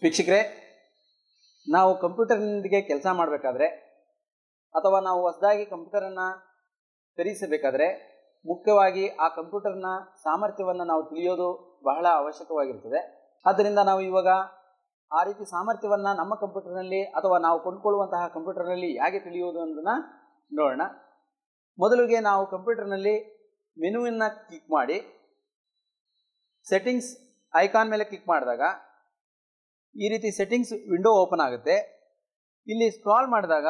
ವೀಕ್ಷಕರೇ ನಾವು ಕಂಪ್ಯೂಟರ್ನೊಂದಿಗೆ ಕೆಲಸ ಮಾಡಬೇಕಾದ್ರೆ ಅಥವಾ ನಾವು ಹೊಸದಾಗಿ ಕಂಪ್ಯೂಟರನ್ನು ಖರೀದಿಸಬೇಕಾದ್ರೆ ಮುಖ್ಯವಾಗಿ ಆ ಕಂಪ್ಯೂಟರ್ನ ಸಾಮರ್ಥ್ಯವನ್ನು ನಾವು ತಿಳಿಯೋದು ಬಹಳ ಅವಶ್ಯಕವಾಗಿರ್ತದೆ ಆದ್ದರಿಂದ ನಾವು ಇವಾಗ ಆ ರೀತಿ ಸಾಮರ್ಥ್ಯವನ್ನು ನಮ್ಮ ಕಂಪ್ಯೂಟರ್ನಲ್ಲಿ ಅಥವಾ ನಾವು ಕೊಂಡ್ಕೊಳ್ಳುವಂತಹ ಕಂಪ್ಯೂಟರ್ನಲ್ಲಿ ಹೇಗೆ ತಿಳಿಯುವುದು ಅನ್ನೋದನ್ನ ನೋಡೋಣ ಮೊದಲಿಗೆ ನಾವು ಕಂಪ್ಯೂಟರ್ನಲ್ಲಿ ಮೆನುವನ್ನು ಕ್ಲಿಕ್ ಮಾಡಿ ಸೆಟ್ಟಿಂಗ್ಸ್ ಐಕಾನ್ ಮೇಲೆ ಕ್ಲಿಕ್ ಮಾಡಿದಾಗ ಈ ರೀತಿ ಸೆಟ್ಟಿಂಗ್ಸ್ ವಿಂಡೋ ಓಪನ್ ಆಗುತ್ತೆ ಇಲ್ಲಿ ಸ್ಕ್ರಾಲ್ ಮಾಡಿದಾಗ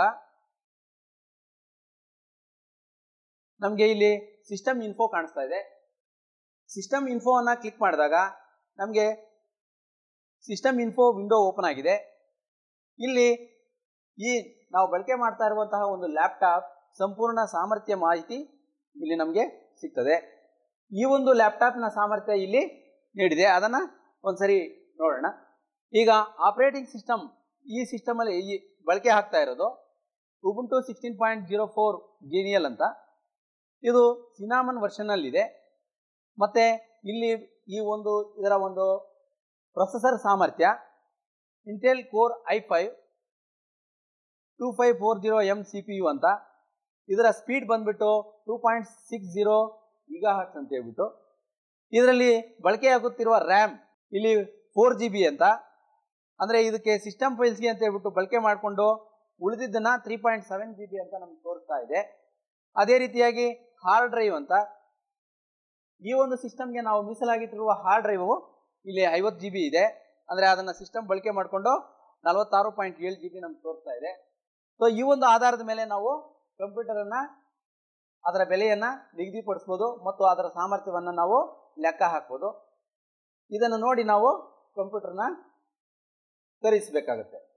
ನಮಗೆ ಇಲ್ಲಿ ಸಿಸ್ಟಮ್ ಇನ್ಫೋ ಕಾಣಿಸ್ತಾ ಇದೆ ಸಿಸ್ಟಮ್ ಇನ್ಫೋವನ್ನು ಕ್ಲಿಕ್ ಮಾಡಿದಾಗ ನಮಗೆ ಸಿಸ್ಟಮ್ ಇನ್ಫೋ ವಿಂಡೋ ಓಪನ್ ಆಗಿದೆ ಇಲ್ಲಿ ಈ ನಾವು ಬಳಕೆ ಮಾಡ್ತಾ ಇರುವಂತಹ ಒಂದು ಲ್ಯಾಪ್ಟಾಪ್ ಸಂಪೂರ್ಣ ಸಾಮರ್ಥ್ಯ ಮಾಹಿತಿ ಇಲ್ಲಿ ನಮಗೆ ಸಿಗ್ತದೆ ಈ ಒಂದು ಲ್ಯಾಪ್ಟಾಪ್ನ ಸಾಮರ್ಥ್ಯ ಇಲ್ಲಿ ನೀಡಿದೆ ಅದನ್ನು ಒಂದ್ಸರಿ ನೋಡೋಣ ಈಗ ಆಪರೇಟಿಂಗ್ ಸಿಸ್ಟಮ್ ಈ ಸಿಸ್ಟಮಲ್ಲಿ ಈ ಬಳಕೆ ಆಗ್ತಾ ಇರೋದು Ubuntu sixteen point zero four Xenial ಅಂತ ಇದು ಸಿನಾಮನ್ ವರ್ಷನಲ್ಲಿದೆ ಮತ್ತು ಇಲ್ಲಿ ಈ ಒಂದು ಇದರ ಒಂದು ಪ್ರೊಸೆಸರ್ ಸಾಮರ್ಥ್ಯ Intel core I five two five four zero M C P U ಅಂತ ಇದರ ಸ್ಪೀಡ್ ಬಂದ್ಬಿಟ್ಟು two point six zero gigahertz ಅಂತ ಹೇಳ್ಬಿಟ್ಟು ಇದರಲ್ಲಿ ಬಳಕೆಯಾಗುತ್ತಿರುವ ರ್ಯಾಮ್ ಇಲ್ಲಿ ಫೋರ್ ಜಿ ಬಿ ಅಂತ ಅಂದರೆ ಇದಕ್ಕೆ ಸಿಸ್ಟಮ್ ಫೈಲ್ಸ್ಗೆ ಅಂತ ಹೇಳ್ಬಿಟ್ಟು ಬಳಕೆ ಮಾಡಿಕೊಂಡು ಉಳಿದಿದ್ದನ್ನ three point seven G B ಅಂತ ನಮ್ಗೆ ತೋರಿಸ್ತಾ ಇದೆ ಅದೇ ರೀತಿಯಾಗಿ ಹಾರ್ಡ್ ಡ್ರೈವ್ ಅಂತ ಈ ಒಂದು ಸಿಸ್ಟಮ್ಗೆ ನಾವು ಮೀಸಲಾಗಿಟ್ಟಿರುವ ಹಾರ್ಡ್ ಡ್ರೈವು ಇಲ್ಲಿ ಐವತ್ತು ಜಿ ಬಿ ಇದೆ ಅಂದರೆ ಅದನ್ನು ಸಿಸ್ಟಮ್ ಬಳಕೆ ಮಾಡಿಕೊಂಡು ನಲವತ್ತಾರು ಪಾಯಿಂಟ್ ಏಳು ಜಿ ಬಿ ನಮ್ಗೆ ತೋರಿಸ್ತಾ ಇದೆ ಸೊ ಈ ಒಂದು ಆಧಾರದ ಮೇಲೆ ನಾವು ಕಂಪ್ಯೂಟರನ್ನು ಅದರ ಬೆಲೆಯನ್ನು ನಿಗದಿಪಡಿಸ್ಬೋದು ಮತ್ತು ಅದರ ಸಾಮರ್ಥ್ಯವನ್ನು ನಾವು ಲೆಕ್ಕ ಹಾಕ್ಬೋದು ಇದನ್ನು ನೋಡಿ ನಾವು ಕಂಪ್ಯೂಟರ್ನ ಖರೀದಿಸಬೇಕಾಗುತ್ತೆ